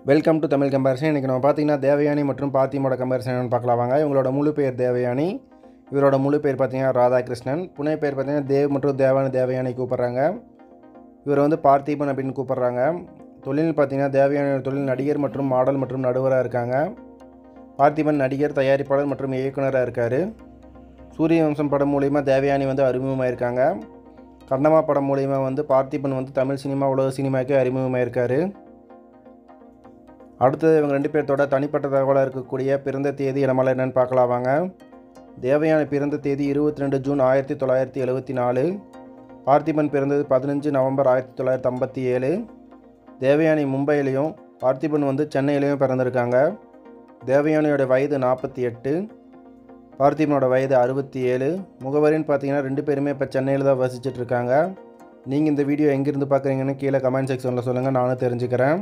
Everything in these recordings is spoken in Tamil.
வெல்கம் டு தமிழ் கம்பேரிசன் இன்றைக்கி நம்ம பார்த்தீங்கன்னா தேவயானி மற்றும் பாத்திமோட கம்பேரிசன் பார்க்கலாம் வாங்க இவங்களோட முழு பேர் தேவயானி இவரோட முழு பேர் பார்த்தீங்கன்னா ராதாகிருஷ்ணன் புனை பேர் பார்த்தீங்கன்னா தேவ் மற்றும் தேவானி தேவயானி கூப்பிட்றாங்க இவர் வந்து பார்த்திபன் அப்படின்னு கூப்பிட்றாங்க தொழில் பார்த்தீங்கன்னா தேவயானியோட தொழில் நடிகர் மற்றும் மாடல் மற்றும் நடுவராக இருக்காங்க பார்த்திபன் நடிகர் தயாரிப்பாளர் மற்றும் இயக்குனராக இருக்கார் சூரிய வம்சம் படம் மூலிமா தேவயானி வந்து அறிமுகமாயிருக்காங்க கண்ணம்மா படம் மூலிமா வந்து பார்த்திபன் வந்து தமிழ் சினிமா உலக சினிமாவுக்கு அறிமுகமாயிருக்காரு அடுத்தது இவங்க ரெண்டு பேர்த்தோட தனிப்பட்ட தகவலாக இருக்கக்கூடிய பிறந்த தேதி இடமெல்லாம் என்னென்னு பார்க்கலாம் வாங்க தேவயானி பிறந்த தேதி இருபத்தி ரெண்டு ஜூன் ஆயிரத்தி தொள்ளாயிரத்தி எழுபத்தி நாலு பார்த்திபன் பிறந்தது பதினஞ்சு நவம்பர் ஆயிரத்தி தொள்ளாயிரத்தி ஐம்பத்தி ஏழு தேவயானி மும்பையிலையும் பார்த்திபன் வந்து சென்னையிலையும் பிறந்திருக்காங்க தேவயானியோட வயது நாற்பத்தி எட்டு பார்த்திபனோட வயது அறுபத்தி ஏழு முகவரின்னு பார்த்தீங்கன்னா ரெண்டு பேருமே இப்போ சென்னையில் தான் வசிச்சுட்டு இருக்காங்க நீங்கள் இந்த வீடியோ எங்கேருந்து பார்க்குறீங்கன்னு கீழே கமெண்ட் செக்ஷனில் சொல்லுங்கள் நானும் தெரிஞ்சுக்கிறேன்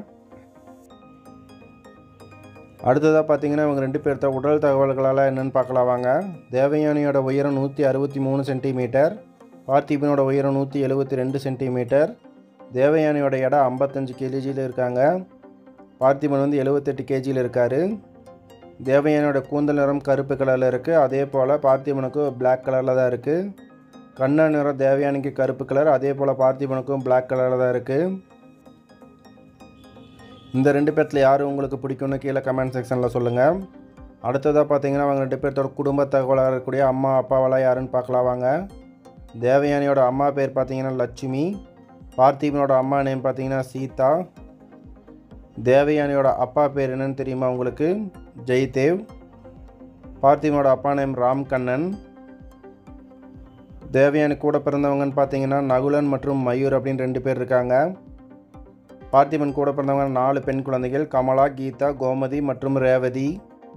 அடுத்ததாக பார்த்தீங்கன்னா இவங்க ரெண்டு பேர்த்த உடல் தகவல்களால் என்னென்னு பார்க்கலாம் வாங்க தேவயானியோட உயரம் நூற்றி அறுபத்தி மூணு சென்டிமீட்டர் பார்த்திபனோட உயரம் நூற்றி எழுபத்தி ரெண்டு சென்டிமீட்டர் தேவயானியோட எடை ஐம்பத்தஞ்சு கேஜியில் இருக்காங்க பார்த்திபன் வந்து எழுபத்தெட்டு கேஜியில் இருக்கார் தேவயானியோட கூந்தல் நிறம் கருப்பு கலரில் இருக்குது அதே போல் பார்த்திபனுக்கு Black கலரில் தான் இருக்குது கண்ண நிறம் தேவயானிக்கு கருப்பு கலர் அதே போல் பார்த்திபனுக்கும் Black கலரில் தான் இருக்குது இந்த ரெண்டு பேர்த்தில் யார் உங்களுக்கு பிடிக்கும்னு கீழே கமெண்ட் செக்ஷனில் சொல்லுங்கள் அடுத்ததாக பார்த்தீங்கன்னா அவங்க ரெண்டு பேர்த்தோட குடும்ப தகவலாக இருக்கக்கூடிய அம்மா அப்பாவெல்லாம் யாருன்னு பார்க்கலாம் வாங்க தேவயானியோட அம்மா பேர் பார்த்தீங்கன்னா லட்சுமி பார்த்திபனோட அம்மா நேம் பார்த்தீங்கன்னா சீதா தேவயானியோட அப்பா பேர் என்னன்னு தெரியுமா உங்களுக்கு ஜெய்தேவ் பார்த்திபனோட அப்பா நேம் ராம்கண்ணன் தேவயானி கூட பிறந்தவங்கன்னு பார்த்தீங்கன்னா நகுலன் மற்றும் மயூர் அப்படின்னு ரெண்டு பேர் இருக்காங்க பார்த்திபன் கூட பிறந்தவங்க நாலு பெண் குழந்தைகள் கமலா கீதா கோமதி மற்றும் ரேவதி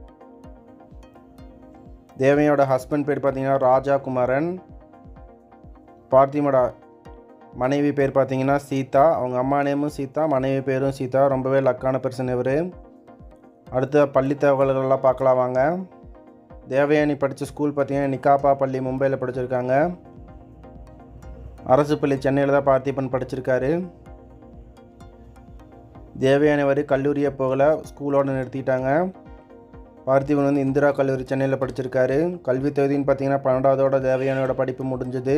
தேவையோட ஹஸ்பண்ட் பேர் பார்த்தீங்கன்னா ராஜா குமாரன் பார்த்திபனோட மனைவி பேர் பார்த்தீங்கன்னா சீதா அவங்க அம்மா நேமும் சீதா மனைவி பேரும் சீதா ரொம்பவே லக்கான பர்சன் இவர் அடுத்த பள்ளி தகவல்கள்லாம் பார்க்கலாம் வாங்க தேவயானி படித்த ஸ்கூல் பார்த்தீங்கன்னா நிக்காப்பா பள்ளி மும்பையில் படிச்சிருக்காங்க அரசு பள்ளி சென்னையில் தான் பார்த்திபன் படிச்சிருக்காரு தேவயானி வரை கல்லூரியை போகல ஸ்கூலோடு நிறுத்திட்டாங்க பார்த்திபன் வந்து இந்திரா கல்லூரி சென்னையில் படிச்சிருக்காரு கல்வி தகுதின்னு பார்த்தீங்கன்னா பன்னெண்டாவதோட தேவயானியோட படிப்பு முடிஞ்சது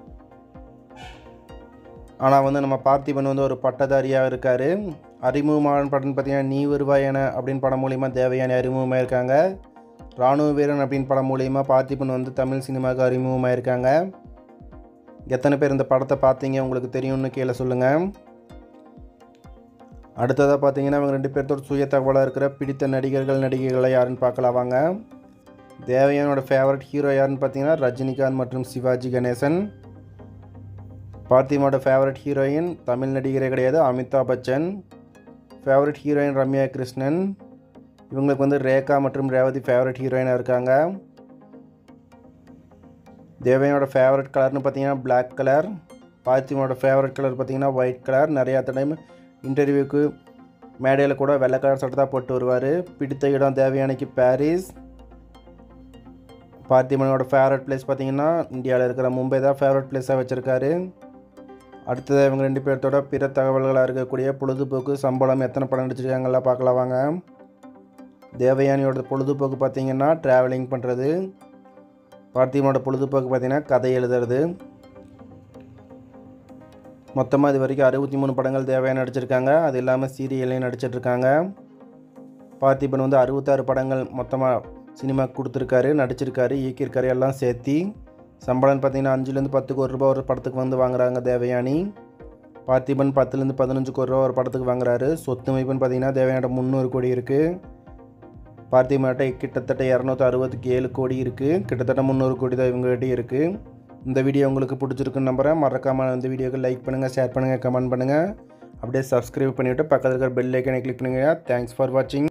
ஆனால் வந்து நம்ம பார்த்திபன் வந்து ஒரு பட்டதாரியாக இருக்கார் அறிமுகமான படம் பார்த்தீங்கன்னா நீ வருவாயன அப்படின்னு படம் மூலிமா தேவயானி அறிமுகமாக இருக்காங்க ராணுவ வீரன் அப்படின்னு படம் மூலிமா பார்த்திபன் வந்து தமிழ் சினிமாவுக்கு அறிமுகமாக இருக்காங்க எத்தனை பேர் இந்த படத்தை பார்த்தீங்க உங்களுக்கு தெரியும்னு கீழே சொல்லுங்கள் அடுத்ததாக பார்த்தீங்கன்னா இவங்க ரெண்டு பேர்த்தோட சுய தகவலாக இருக்கிற பிடித்த நடிகர்கள் நடிகைகளை யாருன்னு பார்க்கலாம் வாங்க தேவயானோட ஃபேவரட் ஹீரோ யாருன்னு பார்த்தீங்கன்னா ரஜினிகாந்த் மற்றும் சிவாஜி கணேசன் பார்த்திபனோட ஃபேவரட் ஹீரோயின் தமிழ் நடிகரே கிடையாது அமிதாப் பச்சன் ஃபேவரட் ஹீரோயின் ரம்யா கிருஷ்ணன் இவங்களுக்கு வந்து ரேகா மற்றும் ரேவதி ஃபேவரட் ஹீரோயினாக இருக்காங்க தேவயானோட ஃபேவரட் கலர்னு பார்த்தீங்கன்னா Black கலர் பார்த்திபனோட ஃபேவரட் கலர் பார்த்தீங்கன்னா ஒயிட் கலர் நிறையா டைம் இன்டர்வியூக்கு மேடையில் கூட வெள்ளை கலர் சட்டை தான் போட்டு வருவார் பிடித்த இடம் தேவயானிக்கு பாரிஸ் பார்த்திபனோட ஃபேவரட் பிளேஸ் பார்த்தீங்கன்னா இந்தியாவில் இருக்கிற மும்பை தான் ஃபேவரட் பிளேஸாக வச்சுருக்காரு அடுத்தது இவங்க ரெண்டு பேர்த்தோட பிற தகவல்களாக இருக்கக்கூடிய பொழுதுபோக்கு சம்பளம் எத்தனை படம் நடிச்சிருக்காங்கலாம் பார்க்கலாம் வாங்க தேவயானியோட பொழுதுபோக்கு பார்த்தீங்கன்னா ட்ராவலிங் பண்ணுறது பார்த்திபனோட பொழுதுபோக்கு பார்த்தீங்கன்னா கதை எழுதுறது மொத்தமாக இது வரைக்கும் அறுபத்தி மூணு படங்கள் தேவையான நடிச்சிருக்காங்க அது இல்லாமல் சீரியல்லையும் நடிச்சிட்ருக்காங்க பார்த்திபன் வந்து அறுபத்தாறு படங்கள் மொத்தமாக சினிமா கொடுத்துருக்காரு நடிச்சிருக்காரு இயக்கியிருக்காரு எல்லாம் சேர்த்தி சம்பளம்னு பார்த்தீங்கன்னா அஞ்சுலேருந்து பத்து கோடி ரூபாய் ஒரு படத்துக்கு வந்து வாங்குறாங்க தேவயானி பார்த்திபன் பத்துலேருந்து பதினஞ்சு கோடி ரூபா ஒரு படத்துக்கு வாங்குறாரு சொத்து மதிப்புன்னு பார்த்தீங்கன்னா தேவையான முந்நூறு கோடி இருக்குது பார்த்திபன்கிட்ட கிட்டத்தட்ட இரநூத்தி அறுபதுக்கு ஏழு கோடி இருக்குது கிட்டத்தட்ட முந்நூறு கோடி தான் இவங்ககிட்ட இருக்குது இந்த வீடியோ உங்களுக்கு பிடிச்சிருக்குன்னு நம்புகிறேன் மறக்காமல் இந்த வீடியோக்கு லைக் பண்ணுங்கள் ஷேர் பண்ணுங்கள் கமெண்ட் பண்ணுங்கள் அப்படியே சப்ஸ்கிரைப் பண்ணிவிட்டு பக்கத்தில் இருக்கிற பெல் ஐக்கனை கிளிக் பண்ணுங்கள் தேங்க்ஸ் ஃபார் வாட்சிங்